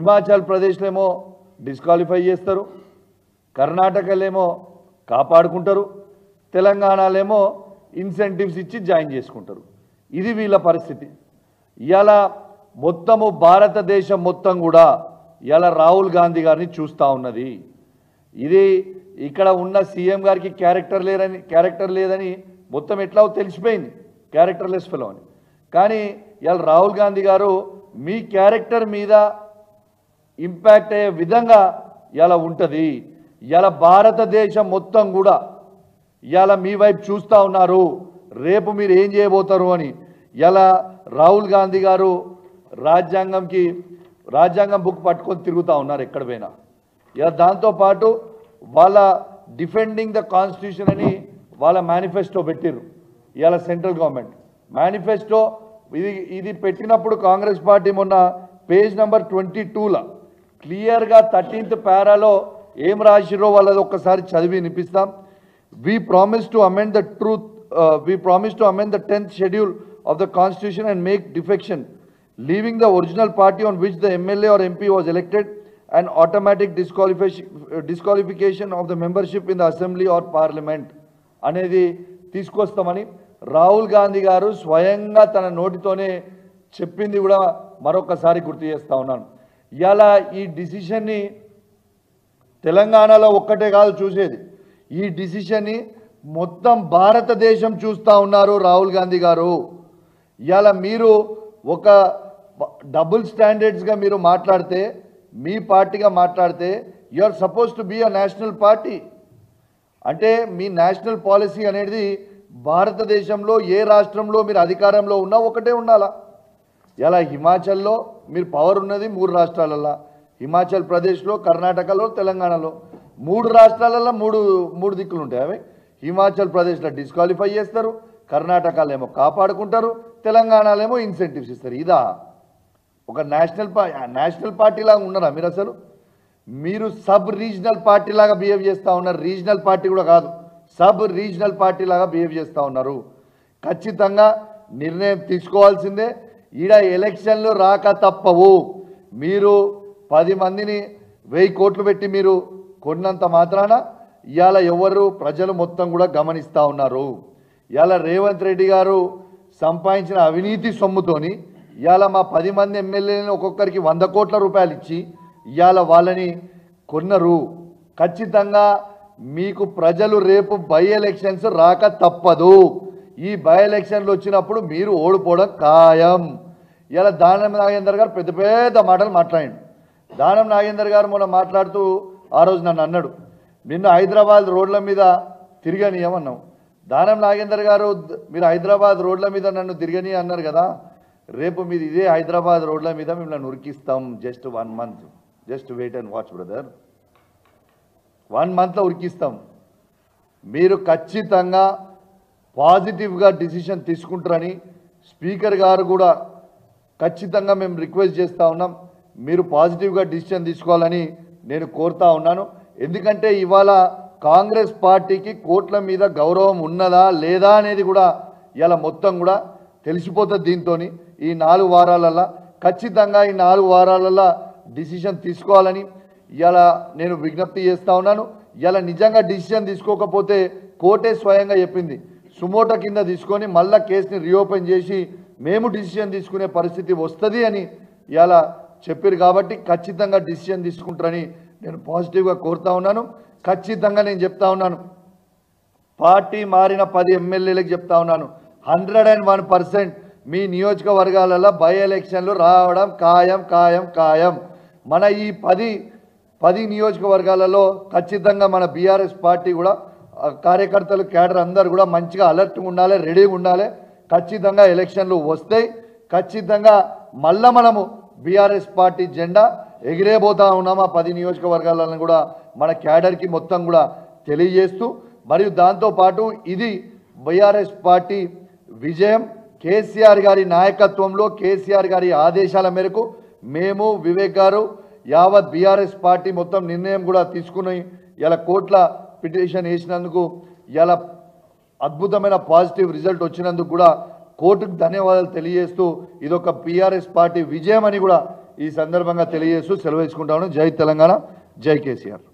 హిమాచల్ ప్రదేశ్లో ఏమో డిస్క్వాలిఫై చేస్తారు కర్ణాటకలేమో కాపాడుకుంటారు తెలంగాణలేమో ఇన్సెంటివ్స్ ఇచ్చి జాయిన్ చేసుకుంటారు ఇది వీళ్ళ పరిస్థితి ఇవాళ మొత్తము భారతదేశం మొత్తం కూడా ఇవాళ రాహుల్ గాంధీ గారిని చూస్తూ ఉన్నది ఇది ఇక్కడ ఉన్న సీఎం గారికి క్యారెక్టర్ లేరని క్యారెక్టర్ లేదని మొత్తం ఎట్లా తెలిసిపోయింది క్యారెక్టర్లెస్ ఫెలో అని కానీ ఇవాళ రాహుల్ గాంధీ గారు మీ క్యారెక్టర్ మీద ఇంపాక్ట్ అయ్యే విధంగా ఇలా ఉంటుంది ఇలా భారతదేశం మొత్తం కూడా ఇలా మీ వైపు చూస్తూ ఉన్నారు రేపు మీరు ఏం చేయబోతారు అని ఇలా రాహుల్ గాంధీ గారు రాజ్యాంగంకి రాజ్యాంగం బుక్ పట్టుకొని తిరుగుతూ ఉన్నారు ఎక్కడ పోయినా ఇలా దాంతోపాటు వాళ్ళ డిఫెండింగ్ ద కాన్స్టిట్యూషన్ అని వాళ్ళ మేనిఫెస్టో పెట్టిర్రు ఇవాళ సెంట్రల్ గవర్నమెంట్ మేనిఫెస్టో ఇది ఇది పెట్టినప్పుడు కాంగ్రెస్ పార్టీ మొన్న పేజ్ నెంబర్ ట్వంటీ టూలో క్లియర్గా థర్టీన్త్ పారాలో ఏం రాసిరో వాళ్ళది ఒక్కసారి చదివి వినిపిస్తాం we promise to amend the truth, uh, we promise to amend the 10th schedule of the constitution and make defection, leaving the original party on which the MLA or MP was elected and automatic disqualification, uh, disqualification of the membership in the assembly or parliament అనేది తీసుకొస్తామని రాహుల్ గాంధీ గారు స్వయంగా తన నోటితోనే చెప్పింది కూడా మరొకసారి గుర్తు చేస్తా ఉన్నాను ఇలా ఈ డిసిషన్ని తెలంగాణలో ఒక్కటే కాదు చూసేది ఈ డిసిషన్ని మొత్తం భారతదేశం చూస్తూ ఉన్నారు రాహుల్ గాంధీ గారు ఇవాళ మీరు ఒక డబుల్ స్టాండర్డ్స్గా మీరు మాట్లాడితే మీ పార్టీగా మాట్లాడితే you are suppose to be a national party అంటే మీ నేషనల్ పాలసీ అనేది భారతదేశంలో ఏ రాష్ట్రంలో మీరు అధికారంలో ఉన్నా ఒకటే ఉండాలా ఇలా హిమాచల్లో మీరు పవర్ ఉన్నది మూడు రాష్ట్రాలల్లో హిమాచల్ ప్రదేశ్లో కర్ణాటకలో తెలంగాణలో మూడు రాష్ట్రాలలో మూడు మూడు దిక్కులు ఉంటాయి అవి హిమాచల్ ప్రదేశ్లో డిస్క్వాలిఫై చేస్తారు కర్ణాటకలో ఏమో కాపాడుకుంటారు తెలంగాణలో ఏమో ఇన్సెంటివ్స్ ఇస్తారు ఇదా ఒక నేషనల్ పా నేషనల్ పార్టీ లాగా ఉన్నారా మీరు అసలు మీరు సబ్ రీజనల్ పార్టీ లాగా బిహేవ్ చేస్తూ ఉన్నారు రీజనల్ పార్టీ కూడా కాదు సబ్ రీజనల్ పార్టీ లాగా బిహేవ్ చేస్తూ ఉన్నారు ఖచ్చితంగా నిర్ణయం తీసుకోవాల్సిందే ఈడ ఎలక్షన్లు రాక తప్పవు మీరు పది మందిని వెయ్యి కోట్లు పెట్టి మీరు కొన్నంత మాత్రాన ఇవాళ ఎవరు ప్రజలు మొత్తం కూడా గమనిస్తూ ఉన్నారు ఇవాళ రేవంత్ రెడ్డి గారు సంపాదించిన అవినీతి సొమ్ముతోని ఇవాళ మా పది మంది ఎమ్మెల్యేలను ఒక్కొక్కరికి వంద కోట్ల రూపాయలు ఇచ్చి ఇవాళ వాళ్ళని కొన్నరు ఖచ్చితంగా మీకు ప్రజలు రేపు బై ఎలక్షన్స్ రాక తప్పదు ఈ బై ఎలక్షన్లు వచ్చినప్పుడు మీరు ఓడిపోవడం ఖాయం ఇలా దానం నాగేందర్ గారు పెద్ద పెద్ద మాటలు మాట్లాడండి దానం నాగేందర్ గారు మొన్న మాట్లాడుతూ ఆ రోజు నన్ను అన్నాడు నిన్ను హైదరాబాద్ రోడ్ల మీద తిరగనీయమన్నాం దానం నాగేందర్ గారు ద- మీరు హైదరాబాద్ రోడ్ల మీద నన్ను తిరగని అన్నారు కదా రేపు మీరు ఇదే హైదరాబాద్ రోడ్ల మీద మిమ్మల్ని ఉరికిస్తాం just one month just wait and watch brother one మంత్లో ఉరికిస్తాం మీరు ఖచ్చితంగా పాజిటివ్గా డిసిషన్ తీసుకుంటారని స్పీకర్ గారు కూడా ఖచ్చితంగా మేము రిక్వెస్ట్ చేస్తూ ఉన్నాం మీరు పాజిటివ్గా డిసిషన్ తీసుకోవాలని నేను కోరుతా ఉన్నాను ఎందుకంటే ఇవాళ కాంగ్రెస్ పార్టీకి కోట్ల మీద గౌరవం ఉన్నదా లేదా అనేది కూడా ఇలా మొత్తం కూడా తెలిసిపోతుంది దీంతో ఈ నాలుగు వారాలల్లో ఖచ్చితంగా ఈ నాలుగు వారాలల్లో డిసిషన్ తీసుకోవాలని ఇలా నేను విజ్ఞప్తి చేస్తా ఉన్నాను ఇలా నిజంగా డిసిషన్ తీసుకోకపోతే కోర్టే స్వయంగా చెప్పింది సుమోటో కింద తీసుకొని మళ్ళా కేసుని రీఓపెన్ చేసి మేము డిసిషన్ తీసుకునే పరిస్థితి వస్తుంది అని ఇలా చెప్పారు కాబట్టి ఖచ్చితంగా డిసిషన్ తీసుకుంటారని నేను పాజిటివ్గా కోరుతా ఉన్నాను ఖచ్చితంగా నేను చెప్తా ఉన్నాను పార్టీ మారిన పది ఎమ్మెల్యేలకు చెప్తా ఉన్నాను హండ్రెడ్ అండ్ వన్ పర్సెంట్ మీ నియోజకవర్గాలలో బై ఎలక్షన్లు రావడం ఖాయం ఖాయం ఖాయం మన ఈ పది పది నియోజకవర్గాలలో ఖచ్చితంగా మన బీఆర్ఎస్ పార్టీ కూడా ఆ, కార్యకర్తలు కేడర్ అందరు కూడా మంచిగా అలర్ట్గా ఉండాలి రెడీగా ఉండాలి ఖచ్చితంగా ఎలక్షన్లు వస్తాయి ఖచ్చితంగా మళ్ళా మనము బీఆర్ఎస్ పార్టీ జెండా ఎగిరేబోతా ఉన్నాం ఆ పది నియోజకవర్గాలను కూడా మన క్యాడర్కి మొత్తం కూడా తెలియజేస్తూ మరియు దాంతోపాటు ఇది బీఆర్ఎస్ పార్టీ విజయం కేసీఆర్ గారి నాయకత్వంలో కేసీఆర్ గారి ఆదేశాల మేరకు మేము వివేక్ గారు యావత్ బీఆర్ఎస్ పార్టీ మొత్తం నిర్ణయం కూడా తీసుకుని ఇలా కోట్ల పిటిషన్ వేసినందుకు ఇలా అద్భుతమైన పాజిటివ్ రిజల్ట్ వచ్చినందుకు కూడా కోర్టుకు ధన్యవాదాలు తెలియజేస్తూ ఇదొక బీఆర్ఎస్ పార్టీ విజయం అని కూడా ఈ సందర్భంగా తెలియజేస్తూ సెలవు తీసుకుంటాను జై తెలంగాణ జై కేసీఆర్